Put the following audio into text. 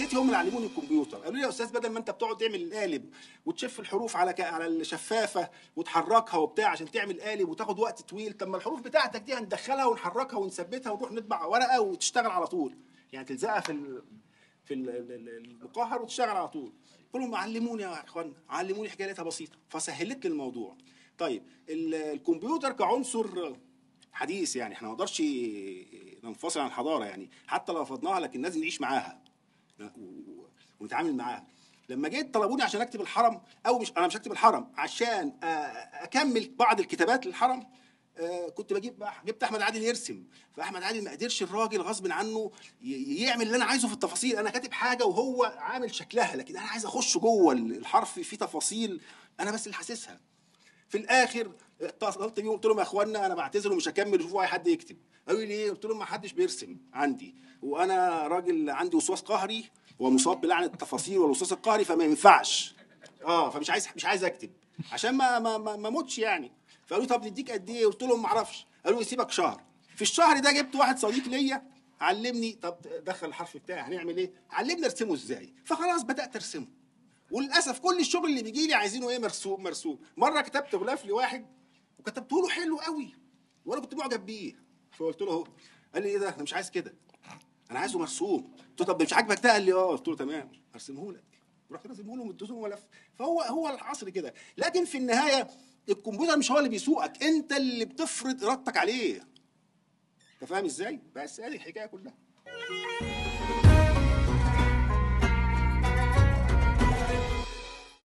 نفسيتي هم اللي علموني الكمبيوتر قالوا لي يا استاذ بدل ما انت بتقعد تعمل القالب وتشف الحروف على ك... على الشفافه وتحركها وبتاع عشان تعمل قالب وتاخد وقت طويل طب ما الحروف بتاعتك دي هندخلها ونحركها ونثبتها ونروح نطبع ورقه وتشتغل على طول يعني تلزقها في ال... في ال- ال- ال- المقهر وتشتغل على طول قلت لهم علموني يا اخوانا علموني حكايه لقيتها بسيطه فسهلت لي الموضوع طيب ال- الكمبيوتر كعنصر حديث يعني احنا ما نقدرش ننفصل عن الحضاره يعني حتى لو رفضناها لكن لازم نعيش معاها و- و- ونتعامل معاها لما جيت طلبوني عشان اكتب الحرم او مش انا مش هكتب الحرم عشان آه، اكمل بعض الكتابات للحرم آه، كنت بجيب جبت احمد عادل يرسم فاحمد عادل ما قدرش الراجل غصب عنه ي- يعمل اللي انا عايزه في التفاصيل انا كاتب حاجه وهو عامل شكلها لكن انا عايز اخش جوه الحرف فيه تفاصيل انا بس اللي حاسسها في الاخر اتصلت بيهم قلت لهم يا اخوانا انا بعتذر ومش هكمل شوفوا اي حد يكتب قالوا لي ليه قلت لهم ما حدش بيرسم عندي وانا راجل عندي وسواس قهري ومصاب بلعنه التفاصيل والوسواس القهري فما ينفعش اه فمش عايز مش عايز اكتب عشان ما ما ما, ما اموتش يعني فقالوا لي طب نديك قد ايه قلت لهم ما اعرفش قالوا لي سيبك شهر في الشهر ده جبت واحد صديق ليا علمني طب دخل الحرف بتاعي هنعمل ايه علمني ارسمه ازاي فخلاص بدات ارسمه وللاسف كل الشغل اللي بيجي لي عايزينه ايه مرسوم مرسوم مره كتبت غلاف لواحد وكتبته له حلو قوي وانا كنت معجب بيه فقلت له اهو قال لي ايه ده انا مش عايز كده انا عايزه مرسوم قلت له طب ده مش عاجبك ده قال لي اه قلت له تمام هرسمه لك رحت راسمه له ومديته له ملف فهو هو العصر كده لكن في النهايه الكمبيوتر مش هو اللي بيسوقك انت اللي بتفرض ارادتك عليه انت فاهم ازاي بس هذه الحكايه كلها